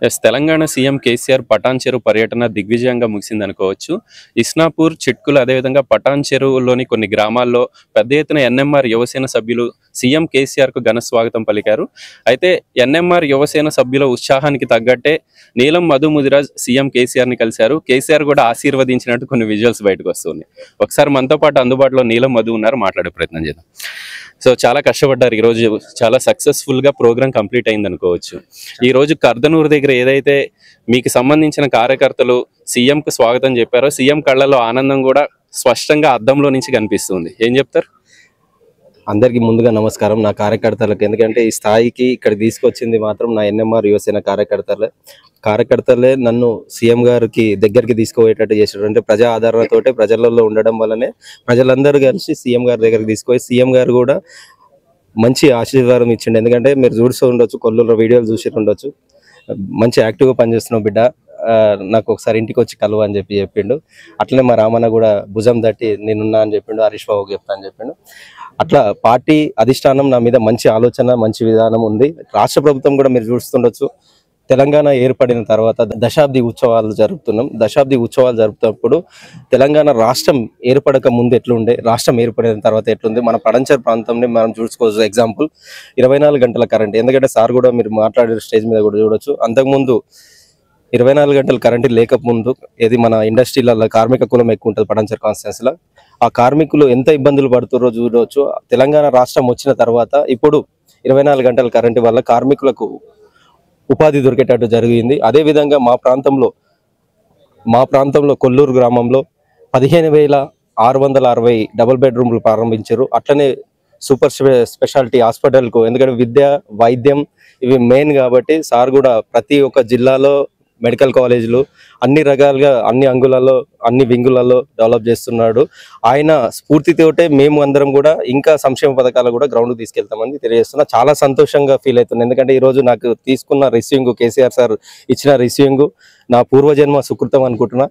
yes Telangana CM KCR Patan Cheruvu పర్యటన దిగ్విజయంగా ముగిసింది అనుకోవచ్చు ఇస్నాపూర్ చిట్కులు అదేవిధంగా పటాన్ చెరువులోని కొన్ని గ్రామాల్లో పెద్ద ఎత్తున ఎన్ఎంఆర్ యువసేన సభ్యులు సీఎం కేసీఆర్ కు ఘన స్వాగతం పలికారు అయితే ఎన్ఎంఆర్ యువసేన సభ్యుల ఉత్సాహానికి తగ్గట్టే నీలం మధు ముదిరాజ్ సీఎం కేసీఆర్ ని కలిశారు కేసీఆర్ కూడా ఆశీర్వదించినట్టు కొన్ని విజువల్స్ బయటకు వస్తున్నాయి ఒకసారి మనతో పాటు అందుబాటులో నీలం మధు ఉన్నారు మాట్లాడే ప్రయత్నం చేద్దాం సో చాలా కష్టపడ్డారు ఈ రోజు చాలా సక్సెస్ఫుల్ గా ప్రోగ్రామ్ కంప్లీట్ అయింది అనుకోవచ్చు ఈ రోజు కర్దనూరు దగ్గర ఏదైతే మీకు సంబంధించిన కార్యకర్తలు సీఎం కు స్వాగతం చెప్పారో సీఎం కళ్ళలో ఆనందం కూడా స్పష్టంగా అద్దంలో నుంచి కనిపిస్తుంది ఏం చెప్తారు అందరికీ ముందుగా నమస్కారం నా కార్యకర్తలకు ఎందుకంటే ఈ స్థాయికి ఇక్కడ తీసుకొచ్చింది మాత్రం నా ఎన్ఎంఆర్ యువసేన కార్యకర్తలే కార్యకర్తలే నన్ను సీఎం గారికి దగ్గరికి తీసుకుపోయేటట్టు చేశారు అంటే ప్రజా ఆదరణతోటే ప్రజలలో ఉండడం వల్లనే ప్రజలందరూ కలిసి సీఎం గారి దగ్గరికి తీసుకుపోయి సీఎం గారు కూడా మంచి ఆశీర్వాదం ఇచ్చిండు ఎందుకంటే మీరు చూస్తూ ఉండొచ్చు కొల్లూరు వీడియోలు చూసి ఉండొచ్చు మంచి యాక్టివ్గా పనిచేస్తున్నావు బిడ్డ ఆ, నాకు ఒకసారి ఇంటికి వచ్చి కలువ అని చెప్పి చెప్పిండు అట్లనే మా రామన్న కూడా భుజం తట్టి నేనున్నా అని చెప్పిండు హరీష్ బాబుకి చెప్తా అని చెప్పిండు అట్లా పార్టీ అధిష్టానం నా మీద మంచి ఆలోచన మంచి విధానం ఉంది రాష్ట్ర ప్రభుత్వం కూడా మీరు చూస్తుండొచ్చు తెలంగాణ ఏర్పడిన తర్వాత దశాబ్ది ఉత్సవాలు జరుపుతున్నాం దశాబ్ది ఉత్సవాలు జరుపుతున్నప్పుడు తెలంగాణ రాష్ట్రం ఏర్పడక ముందు ఎట్లుండే రాష్ట్రం ఏర్పడిన తర్వాత ఎట్లుంది మన పడంచర్ ప్రాంతంని మనం చూసుకోవచ్చు ఎగ్జాంపుల్ ఇరవై నాలుగు గంటల కరెంట్ ఎందుకంటే సార్ కూడా మీరు మాట్లాడే స్టేజ్ మీద కూడా చూడొచ్చు అంతకుముందు ఇరవై నాలుగు గంటలు కరెంట్ లేకముందు ఏది మన ఇండస్ట్రీలలో కార్మిక కులం ఎక్కువ ఉంటుంది పడంచర్ కాన్స్టిట్యూన్సీలో ఆ కార్మికులు ఎంత ఇబ్బందులు పడుతురో చూడవచ్చు తెలంగాణ రాష్ట్రం వచ్చిన తర్వాత ఇప్పుడు ఇరవై నాలుగు గంటల కరెంటు వల్ల కార్మికులకు ఉపాధి దొరికేటట్టు జరిగింది అదే విధంగా మా ప్రాంతంలో మా ప్రాంతంలో కొల్లూరు గ్రామంలో పదిహేను వేల ఆరు వందల అరవై డబుల్ బెడ్రూమ్లు ప్రారంభించారు అట్లనే సూపర్ స్పె- స్పెషాలిటీ హాస్పిటల్కు ఎందుకంటే విద్య వైద్యం ఇవి మెయిన్ కాబట్టి సార్ కూడా ప్రతి ఒక్క జిల్లాలో మెడికల్ కాలేజీలు అన్ని రకాలుగా అన్ని అంగులలో అన్ని వింగులలో డెవలప్ చేస్తున్నాడు ఆయన స్ఫూర్తితోటే మేము అందరం కూడా ఇంకా సంక్షేమ పథకాలు కూడా గ్రౌండ్ తీసుకెళ్తామని తెలియజేస్తున్నా చాలా సంతోషంగా ఫీల్ అవుతుంది ఎందుకంటే ఈ రోజు నాకు తీసుకున్న రిసీవింగ్ కేసీఆర్ సార్ ఇచ్చిన రిసీవింగ్ నా పూర్వజన్మ సుకృతం అనుకుంటున్నా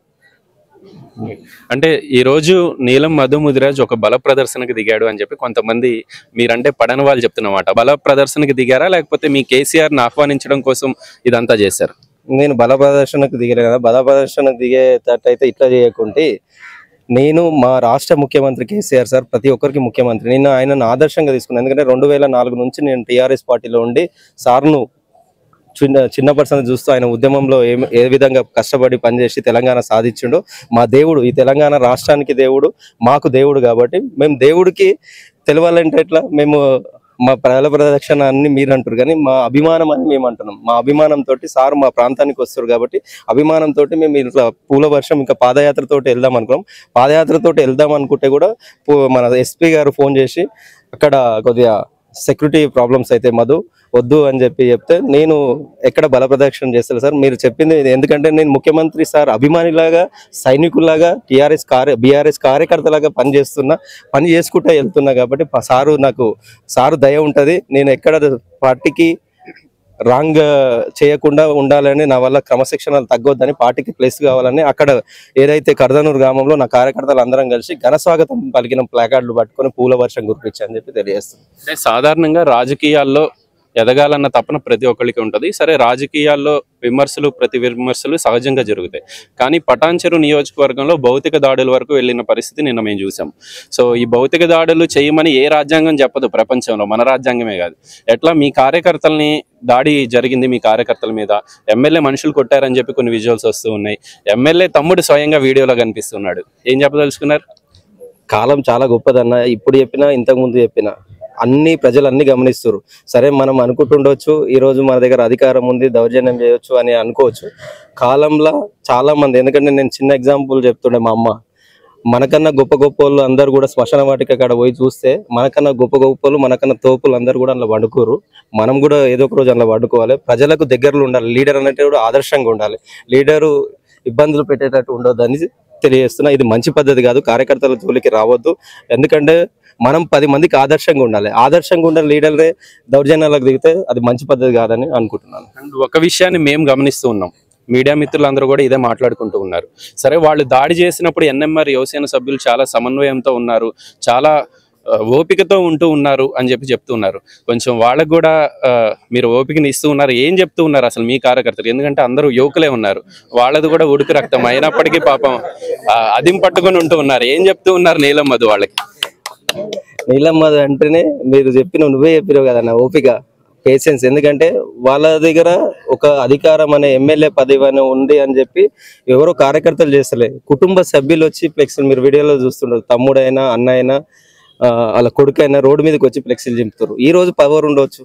అంటే ఈ రోజు నీలం మధు ముదిరాజ్ ఒక బల ప్రదర్శనకు దిగాడు అని చెప్పి కొంతమంది మీరంటే పడని వాళ్ళు చెప్తున్నమాట బల ప్రదర్శనకి దిగారా లేకపోతే మీ కేసీఆర్ ని ఆహ్వానించడం కోసం ఇదంతా చేశారు నేను బల ప్రదర్శనకు దిగలే కదా బల ప్రదర్శనకు దిగేటట్టయితే ఇట్లా చేయకుంటే నేను మా రాష్ట్ర ముఖ్యమంత్రి కేసీఆర్ సార్ ప్రతి ఒక్కరికి ముఖ్యమంత్రి నేను ఆయనను ఆదర్శంగా తీసుకున్నాను ఎందుకంటే రెండు వేల నాలుగు నుంచి నేను టీఆర్ఎస్ పార్టీలో ఉండి సార్ను చిన్న చిన్న పర్సన్ చూస్తూ ఆయన ఉద్యమంలో ఏ ఏ విధంగా కష్టపడి పనిచేసి తెలంగాణ సాధించిండో మా దేవుడు ఈ తెలంగాణ రాష్ట్రానికి దేవుడు మాకు దేవుడు కాబట్టి మేము దేవుడికి తెలవాలంటే ఎట్లా మేము మా ప్రజల ప్రదక్షిణ అన్ని మీరు అంటారు కానీ మా అభిమానం అని మేము అంటున్నాం మా అభిమానంతో సార్ మా ప్రాంతానికి వస్తారు కాబట్టి అభిమానంతో మేము ఇట్లా పూల వర్షం ఇంకా పాదయాత్రతో వెళ్దాం అనుకున్నాం పాదయాత్రతో వెళ్దాం అనుకుంటే కూడా పో- మన ఎస్పీ గారు ఫోన్ చేసి అక్కడ కొద్దిగా సెక్యూరిటీ ప్రాబ్లమ్స్ అయితే మధు వద్దు అని చెప్పి చెప్తే నేను ఎక్కడ బల ప్రదక్షిణ చేస్తాను సార్ మీరు చెప్పింది ఇది ఎందుకంటే నేను ముఖ్యమంత్రి సార్ అభిమానిలాగా సైనికుల్లాగా టీఆర్ఎస్ కార్య బీఆర్ఎస్ కార్యకర్తలాగా పని చేస్తున్నా పని చేసుకుంటూ వెళ్తున్నా కాబట్టి ప- సారు నాకు సారు దయ ఉంటుంది నేను ఎక్కడ పార్టీకి రాంగ్ చేయకుండా ఉండాలని నా వల్ల క్రమశిక్షణలు తగ్గొద్దని పార్టీకి ప్లేస్ కావాలని అక్కడ ఏదైతే కర్దనూరు గ్రామంలో నా కార్యకర్తలు అందరం కలిసి ఘన స్వాగతం పలికిన ప్లాకార్డులు పట్టుకొని పూల వర్షం కురిపించని చెప్పి తెలియజేస్తుంది అంటే సాధారణంగా రాజకీయాల్లో ఎదగాలన్న తపన ప్రతి ఒక్కరికి ఉంటుంది సరే రాజకీయాల్లో విమర్శలు ప్రతి విమర్శలు సహజంగా జరుగుతాయి కానీ పటాన్చెరు నియోజకవర్గంలో భౌతిక దాడుల వరకు వెళ్ళిన పరిస్థితి నిన్న మేము చూసాం సో ఈ భౌతిక దాడులు చేయమని ఏ రాజ్యాంగం చెప్పదు ప్రపంచంలో మన రాజ్యాంగమే కాదు ఎట్లా మీ కార్యకర్తల్ని దాడి జరిగింది మీ కార్యకర్తల మీద ఎమ్మెల్యే మనుషులు కొట్టారని చెప్పి కొన్ని విజువల్స్ వస్తూ ఉన్నాయి ఎమ్మెల్యే తమ్ముడు స్వయంగా వీడియోలో కనిపిస్తున్నాడు ఏం చెప్పదలుచుకున్నారు కాలం చాలా గొప్పదన్న ఇప్పుడు చెప్పినా ఇంతకు ముందు చెప్పినా అన్ని ప్రజలు అన్ని గమనిస్తారు సరే మనం అనుకుంటుండొచ్చు ఈ రోజు మన దగ్గర అధికారం ఉంది దౌర్జన్యం చేయొచ్చు అని అనుకోవచ్చు కాలంలో చాలా మంది ఎందుకంటే నేను చిన్న ఎగ్జాంపుల్ చెప్తుండే మా అమ్మ మనకన్నా గొప్ప గొప్ప వాళ్ళు అందరు కూడా శ్మశాన వాటికి అక్కడ పోయి చూస్తే మనకన్నా గొప్ప గొప్ప వాళ్ళు మనకన్నా తోపులు అందరు కూడా అందులో వండుకోరు మనం కూడా ఏదో ఒక రోజు అందులో వండుకోవాలి ప్రజలకు దగ్గరలో ఉండాలి లీడర్ అనేది కూడా ఆదర్శంగా ఉండాలి లీడరు ఇబ్బందులు పెట్టేటట్టు ఉండొద్దని తెలియజేస్తున్నా ఇది మంచి పద్ధతి కాదు కార్యకర్తల జోలికి రావద్దు ఎందుకంటే మనం పది మందికి ఆదర్శంగా ఉండాలి ఆదర్శంగా ఉండే లీడర్లే దౌర్జన్యాలకు దిగితే అది మంచి పద్ధతి కాదని అనుకుంటున్నాను అండ్ ఒక విషయాన్ని మేము గమనిస్తూ ఉన్నాం మీడియా మిత్రులందరూ కూడా ఇదే మాట్లాడుకుంటూ ఉన్నారు సరే వాళ్ళు దాడి చేసినప్పుడు ఎన్ఎంఆర్ యువసేన సభ్యులు చాలా సమన్వయంతో ఉన్నారు చాలా ఆ, ఓపికతో ఉంటూ ఉన్నారు అని చెప్పి చెప్తూ ఉన్నారు కొంచెం వాళ్ళకు కూడా ఆ, మీరు ఓపికని ఇస్తూ ఉన్నారు ఏం చెప్తూ ఉన్నారు అసలు మీ కార్యకర్తలు ఎందుకంటే అందరూ యువకులే ఉన్నారు వాళ్ళది కూడా ఉడుకు రక్తం అయినప్పటికీ పాపం ఆ, అదిం పట్టుకొని ఉంటూ ఉన్నారు ఏం చెప్తూ ఉన్నారు నీలం మధు వాళ్ళకి నీలమ్మది అంటేనే మీరు చెప్పిన నువ్వే చెప్పినావు కదా నా ఓపిక పేషెన్స్ ఎందుకంటే వాళ్ళ దగ్గర ఒక అధికారం అనే ఎమ్మెల్యే పదవి అని ఉంది అని చెప్పి ఎవరో కార్యకర్తలు చేస్తలే కుటుంబ సభ్యులు వచ్చి ఫ్లెక్స్ మీరు వీడియోలో చూస్తుంటారు తమ్ముడైనా అన్న అయినా ఆ, వాళ్ళ కొడుకైనా రోడ్డు మీదకి వచ్చి ఫ్లెక్సీలు చింపుతారు ఈ రోజు పవర్ ఉండొచ్చు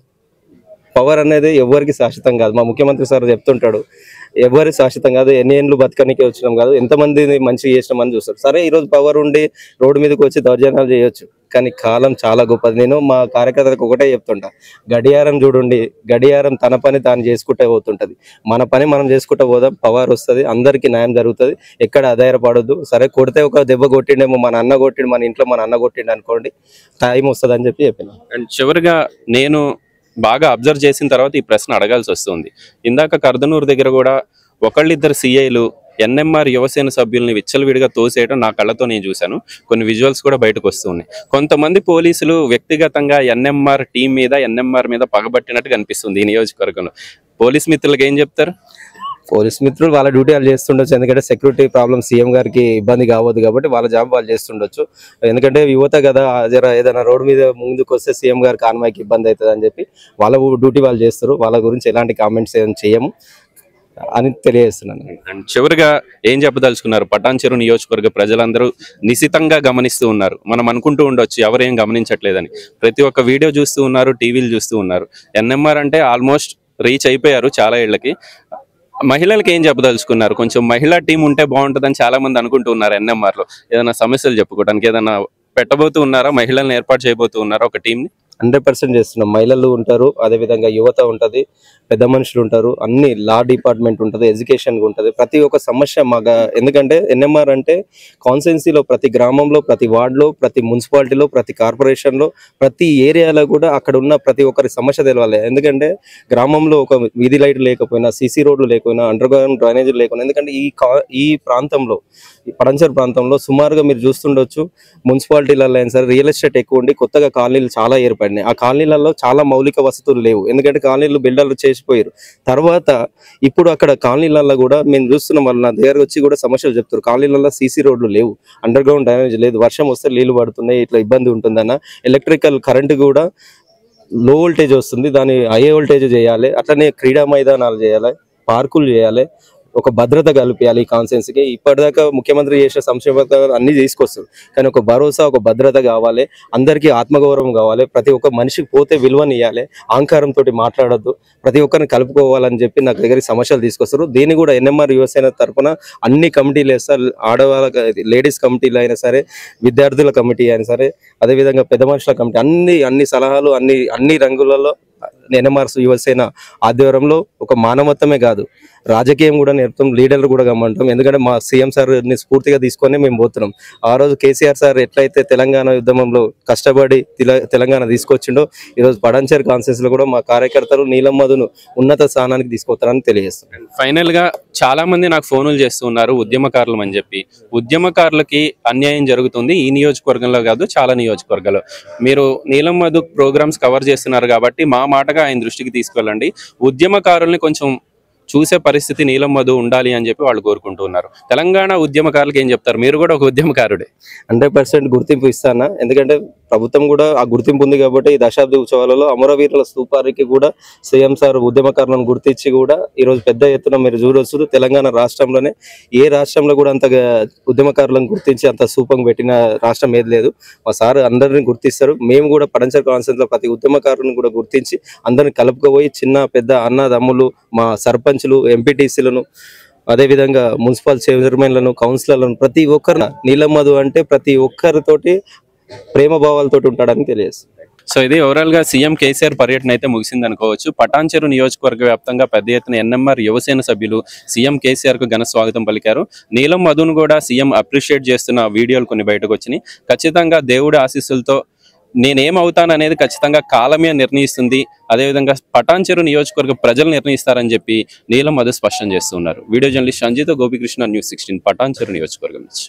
పవర్ అనేది ఎవరికి శాశ్వతం కాదు మా ముఖ్యమంత్రి సార్ చెప్తుంటాడు ఎవరి శాశ్వతం కాదు ఎన్ని ఏళ్ళు బతకనికే వచ్చినాం కాదు ఎంతమందిని మంచిగా చేసినాం అని చూస్తారు సరే ఈ రోజు పవర్ ఉండి రోడ్డు మీదకి వచ్చి దౌర్జన్యాలు చేయొచ్చు కానీ కాలం చాలా గొప్పది నేను మా కార్యకర్తలకు ఒకటే చెప్తుంటా గడియారం చూడండి గడియారం తన పని తాను చేసుకుంటే పోతుంటది మన పని మనం చేసుకుంటూ పోదాం పవర్ వస్తుంది అందరికీ న్యాయం జరుగుతుంది ఎక్కడ ఆధారపడొద్దు సరే కొడితే ఒక దెబ్బ కొట్టిండేమో మన అన్న కొట్టిండు మన ఇంట్లో మన అన్న కొట్టిండు అనుకోండి టైం వస్తుంది అని చెప్పి చెప్పిన అండ్ చివరిగా నేను బాగా అబ్జర్వ్ చేసిన తర్వాత ఈ ప్రశ్న అడగాల్సి వస్తుంది ఇందాక కర్దనూరు దగ్గర కూడా ఒకళ్ళిద్దరు సిఐలు ఎన్ఎంఆర్ యువసేన సభ్యుల్ని విచ్చలవిడిగా తోసేయడం నా కళ్ళతో నేను చూశాను కొన్ని విజువల్స్ కూడా బయటకు వస్తూ ఉన్నాయి కొంతమంది పోలీసులు వ్యక్తిగతంగా ఎన్ఎంఆర్ టీం మీద ఎన్ఎంఆర్ మీద పగబట్టినట్టు కనిపిస్తుంది ఈ నియోజకవర్గంలో పోలీస్ మిత్రులకు ఏం చెప్తారు పోలీస్ మిత్రులు వాళ్ళ డ్యూటీ వాళ్ళు చేస్తుండొచ్చు ఎందుకంటే సెక్యూరిటీ ప్రాబ్లమ్ సీఎం గారికి ఇబ్బంది కావద్దు కాబట్టి వాళ్ళ జాబ్ వాళ్ళు చేస్తుండొచ్చు ఎందుకంటే యువత కదా జర ఏదైనా రోడ్డు మీద ముందుకు వస్తే సీఎం గారికి కాన్వాయ్కి ఇబ్బంది అవుతుంది అని చెప్పి వాళ్ళ డ్యూటీ వాళ్ళు చేస్తారు వాళ్ళ గురించి ఎలాంటి కామెంట్స్ ఏం చేయము అని తెలియజేస్తున్నాను అండ్ చివరిగా ఏం చెప్పదలుచుకున్నారు పటాన్ చెరువు నియోజకవర్గ ప్రజలందరూ నిశితంగా గమనిస్తూ ఉన్నారు మనం అనుకుంటూ ఉండొచ్చు ఎవరేం గమనించట్లేదని ప్రతి ఒక్క వీడియో చూస్తూ ఉన్నారు టీవీలు చూస్తూ ఉన్నారు ఎన్ఎంఆర్ అంటే ఆల్మోస్ట్ రీచ్ అయిపోయారు చాలా ఏళ్ళకి మహిళలకు ఏం చెప్పదలుచుకున్నారు కొంచెం మహిళా టీం ఉంటే బాగుంటుందని చాలా మంది అనుకుంటూ ఉన్నారు ఎన్ఎంఆర్ లో ఏదైనా సమస్యలు చెప్పుకోవడానికి ఏదైనా పెట్టబోతూ ఉన్నారా మహిళల్ని ఏర్పాటు చేయబోతూ ఉన్నారా ఒక టీం ని హండ్రెడ్ పర్సెంట్ చేస్తున్నాం మహిళలు ఉంటారు అదే విధంగా యువత ఉంటది పెద్ద మనుషులు ఉంటారు అన్ని లా డిపార్ట్మెంట్ ఉంటది ఎడ్యుకేషన్ ఉంటది ప్రతి ఒక్క సమస్య మాగా ఎందుకంటే ఎన్ఎంఆర్ అంటే కాన్స్టెన్సీలో ప్రతి గ్రామంలో ప్రతి వార్డులో ప్రతి మున్సిపాలిటీలో ప్రతి కార్పొరేషన్ లో ప్రతి ఏరియాలో కూడా అక్కడ ఉన్న ప్రతి ఒక్కరి సమస్య తెలవాలి ఎందుకంటే గ్రామంలో ఒక వీధి లైట్ లేకపోయినా సీసీ రోడ్లు లేకపోయినా అండర్ గ్రౌండ్ డ్రైనేజీలు లేకపోయినా ఎందుకంటే ఈ కా- ఈ ప్రాంతంలో ఈ పడంచర్ ప్రాంతంలో సుమారుగా మీరు చూస్తుండొచ్చు మున్సిపాలిటీలలో అయినా సరే రియల్ ఎస్టేట్ ఎక్కువ ఉండి కొత్తగా కాలనీలు చాలా ఏర్పడినాయి ఆ కాలనీలలో చాలా మౌలిక వసతులు లేవు ఎందుకంటే కాలనీలు బిల్డర్లు చేసిపోయారు తర్వాత ఇప్పుడు అక్కడ కాలనీలలో కూడా మేము చూస్తున్నాం వాళ్ళు నా దగ్గర వచ్చి కూడా సమస్యలు చెప్తారు కాలనీలలో సీసీ రోడ్లు లేవు అండర్ గ్రౌండ్ డ్రైనేజ్ లేదు వర్షం వస్తే నీళ్లు పడుతున్నాయి ఇట్లా ఇబ్బంది ఉంటుందన్న ఎలక్ట్రికల్ కరెంట్ కూడా లో వోల్టేజ్ వస్తుంది దాన్ని హై వోల్టేజ్ చేయాలి అట్లనే క్రీడా మైదానాలు చేయాలి పార్కులు చేయాలి ఒక భద్రత కల్పించాలి ఈ కాన్సెన్స్కి ఇప్పటిదాకా ముఖ్యమంత్రి చేసిన సంక్షేమ పథకాలు అన్ని తీసుకొస్తారు కానీ ఒక భరోసా ఒక భద్రత కావాలి అందరికీ ఆత్మగౌరవం కావాలి ప్రతి ఒక్క మనిషికి పోతే విలువని ఇవ్వాలి అహంకారం తోటి మాట్లాడొద్దు ప్రతి ఒక్కరిని కలుపుకోవాలని చెప్పి నాకు దగ్గరికి సమస్యలు తీసుకొస్తారు దీన్ని కూడా ఎన్ఎంఆర్ యువసేన తరపున అన్ని కమిటీలు వేస్తారు ఆడవాళ్ళ లేడీస్ కమిటీలు అయినా సరే విద్యార్థుల కమిటీ అయినా సరే అదేవిధంగా పెద్ద మనుషుల కమిటీ అన్ని అన్ని సలహాలు అన్ని అన్ని రంగులలో ఎన్ఎంఆర్ యువసేన ఆధ్వర్యంలో ఒక మానవత్వమే కాదు రాజకీయం కూడా నేర్పుతాం లీడర్లు కూడా గమ్మంటాం ఎందుకంటే మా సీఎం సార్ ని స్ఫూర్తిగా తీసుకొని మేము పోతున్నాం ఆ రోజు కేసీఆర్ సార్ ఎట్లయితే తెలంగాణ ఉద్యమంలో కష్టపడి తెల- తెలంగాణ తీసుకొచ్చిండో ఈరోజు పడంచర్ కాన్సెన్స్ లో కూడా మా కార్యకర్తలు నీలం మధును ఉన్నత స్థానానికి తీసుకొస్తారని తెలియజేస్తున్నాం ఫైనల్ గా చాలా మంది నాకు ఫోనులు చేస్తూ ఉన్నారు ఉద్యమకారులు అని చెప్పి ఉద్యమకారులకి అన్యాయం జరుగుతుంది ఈ నియోజకవర్గంలో కాదు చాలా నియోజకవర్గాలు మీరు నీలం మధు ప్రోగ్రామ్స్ కవర్ చేస్తున్నారు కాబట్టి మా మాటగా ఆయన దృష్టికి తీసుకెళ్ళండి ఉద్యమకారుల్ని కొంచెం చూసే పరిస్థితి నీలం మధు ఉండాలి అని చెప్పి వాళ్ళు కోరుకుంటూ ఉన్నారు తెలంగాణ ఉద్యమకారులకు ఏం చెప్తారు మీరు కూడా ఒక ఉద్యమకారుడే హండ్రెడ్ పర్సెంట్ గుర్తింపు ఇస్తానా ఎందుకంటే ప్రభుత్వం కూడా ఆ గుర్తింపు ఉంది కాబట్టి ఈ దశాబ్ది ఉత్సవాలలో అమరవీరుల స్తూపానికి కూడా సీఎం సార్ ఉద్యమకారులను గుర్తించి కూడా ఈ రోజు పెద్ద ఎత్తున మీరు చూడొచ్చు తెలంగాణ రాష్ట్రంలోనే ఏ రాష్ట్రంలో కూడా అంతగా ఉద్యమకారులను గుర్తించి అంత స్తూపం పెట్టిన రాష్ట్రం ఏది లేదు మా సార్ అందరిని గుర్తిస్తారు మేము కూడా పడంచర్ కాన్సెన్స్ లో ప్రతి ఉద్యమకారులను కూడా గుర్తించి అందరిని కలుపుకోపోయి చిన్న పెద్ద అన్నదమ్ములు మా సర్పంచులు ఎంపీటీసీలను అదేవిధంగా మున్సిపల్ చైర్మన్లను కౌన్సిలర్లను ప్రతి ఒక్కరు నీలం మధు అంటే ప్రతి ఒక్కరితోటి ప్రేమ భావాలతో ఉంటాడని తెలియజేస్తుంది సో ఇది ఓవరాల్ గా సీఎం కేసీఆర్ పర్యటన అయితే ముగిసింది అనుకోవచ్చు పటాన్చెరు నియోజకవర్గ వ్యాప్తంగా పెద్ద ఎత్తున ఎన్ఎంఆర్ యువసేన సభ్యులు సీఎం కేసీఆర్ కు ఘన స్వాగతం పలికారు నీలం మధును కూడా సీఎం అప్రిషియేట్ చేస్తున్న వీడియోలు కొన్ని బయటకు వచ్చినాయి ఖచ్చితంగా దేవుడి ఆశీస్సులతో నేనేం అవుతాను అనేది ఖచ్చితంగా కాలమే నిర్ణయిస్తుంది అదేవిధంగా పటాన్చెరు నియోజకవర్గ ప్రజలు నిర్ణయిస్తారని చెప్పి నీలం మధు స్పష్టం చేస్తున్నారు video journalist Sanjeeta Gopikrishna news sixteen Patancheru నియోజకవర్గం నుంచి